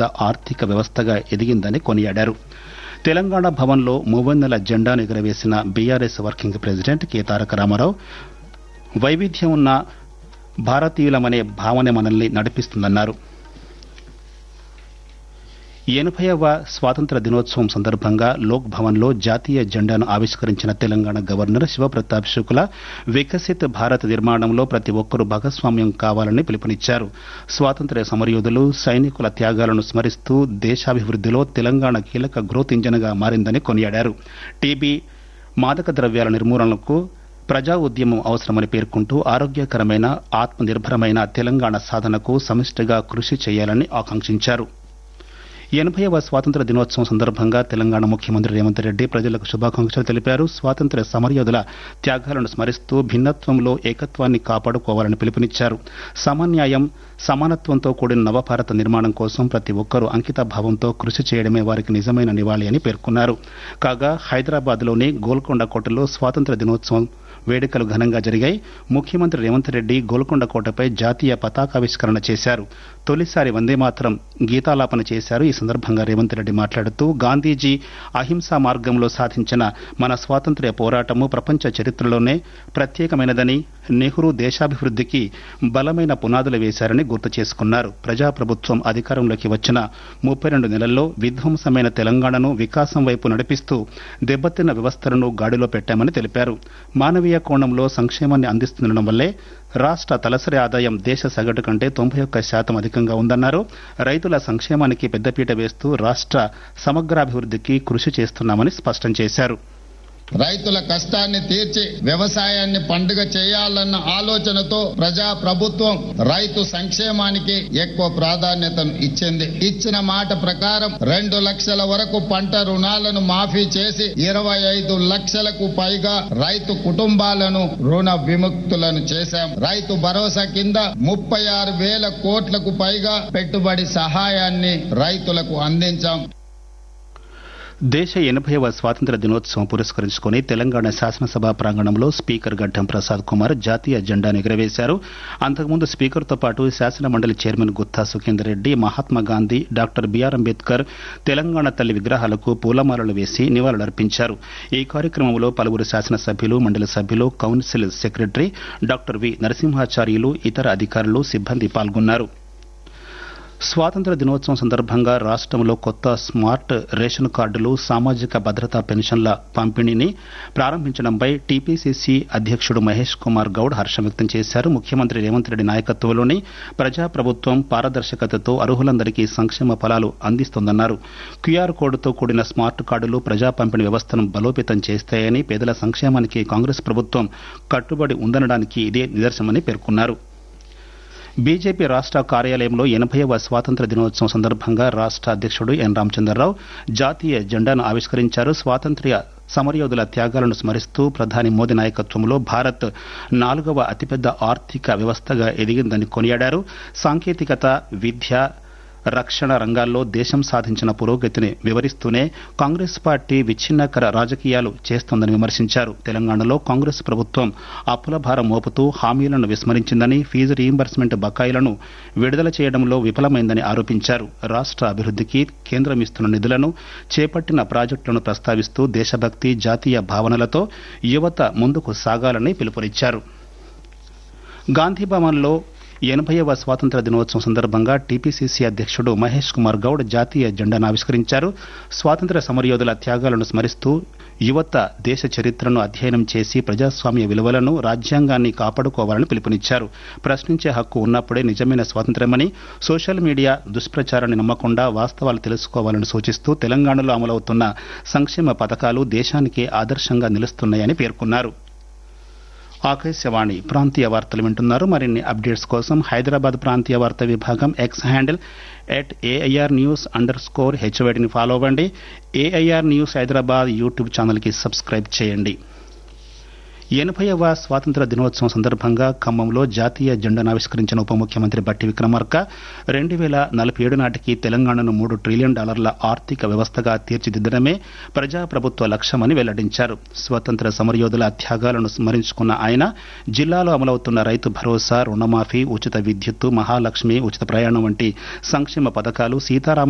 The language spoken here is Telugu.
అతిపెద్ద ఆర్థిక వ్యవస్థగా ఎదిగిందని కొనియాడారు తెలంగాణ భవన్లో మూవన్నెల జెండాను ఎగురవేసిన BRS working president K Taraka Rama Rao వైవిధ్యం ఉన్న భారతీయులమనే భావన మనల్ని నడిపిస్తుందన్నారు ఎనభైవ స్వాతంత్ర దినోత్సవం సందర్భంగా లోక్ భవన్లో జాతీయ జెండాను ఆవిష్కరించిన తెలంగాణ గవర్నర్ శివప్రతాప్ శుక్ల వికసిత్ భారత్ నిర్మాణంలో ప్రతి ఒక్కరూ భాగస్వామ్యం కావాలని పిలుపునిచ్చారు స్వాతంత్ర్య సమరయోధులు సైనికుల త్యాగాలను స్మరిస్తూ దేశాభివృద్దిలో తెలంగాణ కీలక గ్రోత్ ఇంజన్గా మారిందని కొనియాడారు టీబీ మాదక ద్రవ్యాల నిర్మూలనకు ప్రజా ఉద్యమం అవసరమని పేర్కొంటూ ఆరోగ్యకరమైన ఆత్మనిర్భరమైన తెలంగాణ సాధనకు సమిష్టిగా కృషి చేయాలని ఆకాంక్షించారు ఎనభైవ స్వాతంత్ర దినోత్సవం సందర్భంగా తెలంగాణ ముఖ్యమంత్రి రేవంత్ రెడ్డి ప్రజలకు శుభాకాంక్షలు తెలిపారు స్వాతంత్ర్య సమరయోధుల త్యాగాలను స్మరిస్తూ భిన్నత్వంలో ఏకత్వాన్ని కాపాడుకోవాలని పిలుపునిచ్చారు సమన్యాయం సమానత్వంతో కూడిన నవభారత నిర్మాణం కోసం ప్రతి ఒక్కరూ అంకిత భావంతో కృషి చేయడమే వారికి నిజమైన నివాళి అని పేర్కొన్నారు కాగా హైదరాబాద్లోని గోల్కొండ కోటలో స్వాతంత్ర దినోత్సవం వేడుకలు ఘనంగా జరిగాయి ముఖ్యమంత్రి రేవంత్ రెడ్డి గోల్కొండ కోటపై జాతీయ పతాకావిష్కరణ చేశారు తొలిసారి వందే మాత్రం గీతాలాపన చేశారు ఈ సందర్భంగా రేవంత్ రెడ్డి మాట్లాడుతూ గాంధీజీ అహింసా మార్గంలో సాధించిన మన స్వాతంత్ర్య పోరాటము ప్రపంచ చరిత్రలోనే ప్రత్యేకమైనదని నెహ్రూ దేశాభివృద్ధికి బలమైన పునాదులు వేశారని గుర్తు చేసుకున్నారు ప్రజాప్రభుత్వం అధికారంలోకి వచ్చిన ముప్పై రెండు నెలల్లో విధ్వంసమైన తెలంగాణను వికాసం వైపు నడిపిస్తూ దెబ్బతిన్న వ్యవస్థలను గాడిలో పెట్టామని తెలిపారు మానవీయ కోణంలో సంక్షేమాన్ని అందిస్తుండడం వల్లే రాష్ట్ర తలసరి ఆదాయం దేశ సగటు కంటే తొంభై ఒక్క శాతం అధికంగా ఉందన్నారు రైతుల సంక్షేమానికి పెద్దపీట వేస్తూ రాష్ట్ర సమగ్రాభివృద్ధికి కృషి చేస్తున్నామని స్పష్టం చేశారు రైతుల కష్టాన్ని తీర్చి వ్యవసాయాన్ని పండుగ చేయాలన్న ఆలోచనతో ప్రజా ప్రభుత్వం రైతు సంక్షేమానికి ఎక్కువ ప్రాధాన్యతను ఇచ్చింది ఇచ్చిన మాట ప్రకారం రెండు లక్షల వరకు పంట రుణాలను మాఫీ చేసి ఇరవై ఐదు లక్షలకు పైగా రైతు కుటుంబాలను రుణ విముక్తులను చేశాం రైతు భరోసా కింద ముప్పై ఆరు వేల కోట్లకు పైగా పెట్టుబడి సహాయాన్ని రైతులకు అందించాం దేశ ఎనభైవ స్వాతంత్ర దినోత్సవం పురస్కరించుకుని తెలంగాణ శాసనసభ ప్రాంగణంలో స్పీకర్ గడ్డం ప్రసాద్ కుమార్ జాతీయ జెండాను ఎగురవేశారు అంతకుముందు స్పీకర్తో పాటు శాసన మండలి chairman Gutha Sukhender Reddy Mahatma Gandhi doctor B R Ambedkar Telangana Thalli విగ్రహాలకు పూలమాలలు వేసి నివాళులర్పించారు ఈ కార్యక్రమంలో పలువురు శాసనసభ్యులు మండలి సభ్యులు council secretary doctor V Narasimhacharyulu ఇతర అధికారులు సిబ్బంది పాల్గొన్నారు స్వాతంత్ర దినోత్సవం సందర్భంగా రాష్ట్రంలో కొత్త స్మార్ట్ రేషన్ కార్డులు సామాజిక భద్రతా పెన్షన్ల పంపిణీని ప్రారంభించడంపై టీపీసీసీ అధ్యక్షుడు మహేష్ కుమార్ గౌడ్ హర్షం వ్యక్తం చేశారు ముఖ్యమంత్రి రేవంత్ రెడ్డి నాయకత్వంలోని ప్రజాప్రభుత్వం పారదర్శకతతో అర్హులందరికీ సంక్షేమ ఫలాలు అందిస్తోందన్నారు క్యూఆర్ కోడ్తో కూడిన స్మార్ట్ కార్డులు ప్రజా పంపిణీ వ్యవస్థను బలోపేతం చేస్తాయని పేదల సంక్షేమానికి కాంగ్రెస్ ప్రభుత్వం కట్టుబడి ఉందనడానికి ఇదే నిదర్శనమని పేర్కొన్నారు బీజేపీ రాష్ట్ర కార్యాలయంలో ఎనభైవ స్వాతంత్ర దినోత్సవం సందర్భంగా రాష్ట్ర అధ్యక్షుడు ఎన్ రామచంద్రరావు జాతీయ జెండాను ఆవిష్కరించారు స్వాతంత్ర్య సమరయోధుల త్యాగాలను స్మరిస్తూ ప్రధాని మోదీ నాయకత్వంలో భారత్ నాలుగవ అతిపెద్ద ఆర్థిక వ్యవస్థగా ఎదిగిందని కొనియాడారు సాంకేతికత విద్య రక్షణ రంగాల్లో దేశం సాధించిన పురోగతిని వివరిస్తూనే కాంగ్రెస్ పార్టీ విచ్ఛిన్నకర రాజకీయాలు చేస్తోందని విమర్శించారు తెలంగాణలో కాంగ్రెస్ ప్రభుత్వం అప్పుల భారం మోపుతూ హామీలను విస్మరించిందని ఫీజు రీయింబర్స్మెంట్ బకాయిలను విడుదల చేయడంలో విఫలమైందని ఆరోపించారు రాష్ట్ర అభివృద్ధికి కేంద్రం ఇస్తున్న నిధులను చేపట్టిన ప్రాజెక్టులను ప్రస్తావిస్తూ దేశభక్తి జాతీయ భావనలతో యువత ముందుకు సాగాలని పిలుపునిచ్చారు గాంధీ భవన్లో ఎనభైవ స్వాతంత్ర దినోత్సవం సందర్భంగా టీపీసీసీ అధ్యక్షుడు మహేష్ కుమార్ గౌడ్ జాతీయ జెండాను ఆవిష్కరించారు స్వాతంత్ర సమరయోధుల త్యాగాలను స్మరిస్తూ యువత దేశ చరిత్రను అధ్యయనం చేసి ప్రజాస్వామ్య విలువలను రాజ్యాంగాన్ని కాపాడుకోవాలని పిలుపునిచ్చారు ప్రశ్నించే హక్కు ఉన్నప్పుడే నిజమైన స్వాతంత్ర్యమని సోషల్ మీడియా దుష్ప్రచారాన్ని నమ్మకుండా వాస్తవాలు తెలుసుకోవాలని సూచిస్తూ తెలంగాణలో అమలవుతున్న సంక్షేమ పథకాలు దేశానికే ఆదర్శంగా నిలుస్తున్నాయని పేర్కొన్నారు ఆకాశవాణి ప్రాంతీయ వార్తలు వింటున్నారు మరిన్ని అప్డేట్స్ కోసం హైదరాబాద్ ప్రాంతీయ వార్తా విభాగం X handle at AIR news underscore హెచ్వైడిని ఫాలో అవ్వండి ఏఐఆర్ న్యూస్ హైదరాబాద్ యూట్యూబ్ ఛానల్కి సబ్స్క్రైబ్ చేయండి ఎనభైవ స్వాతంత్ర దినోత్సవం సందర్భంగా ఖమ్మంలో జాతీయ జెండాను ఆవిష్కరించిన ఉప ముఖ్యమంత్రి బట్టి విక్రమార్క రెండు వేల నలభై ఏడు నాటికి తెలంగాణను మూడు ట్రిలియన్ డాలర్ల ఆర్థిక వ్యవస్థగా తీర్చిదిద్దడమే ప్రజాప్రభుత్వ లక్ష్యమని వెల్లడించారు స్వతంత్ర సమరయోధుల త్యాగాలను స్మరించుకున్న ఆయన జిల్లాలో అమలవుతున్న రైతు భరోసా రుణమాఫీ ఉచిత విద్యుత్తు మహాలక్ష్మి ఉచిత ప్రయాణం వంటి సంక్షేమ పథకాలు సీతారామ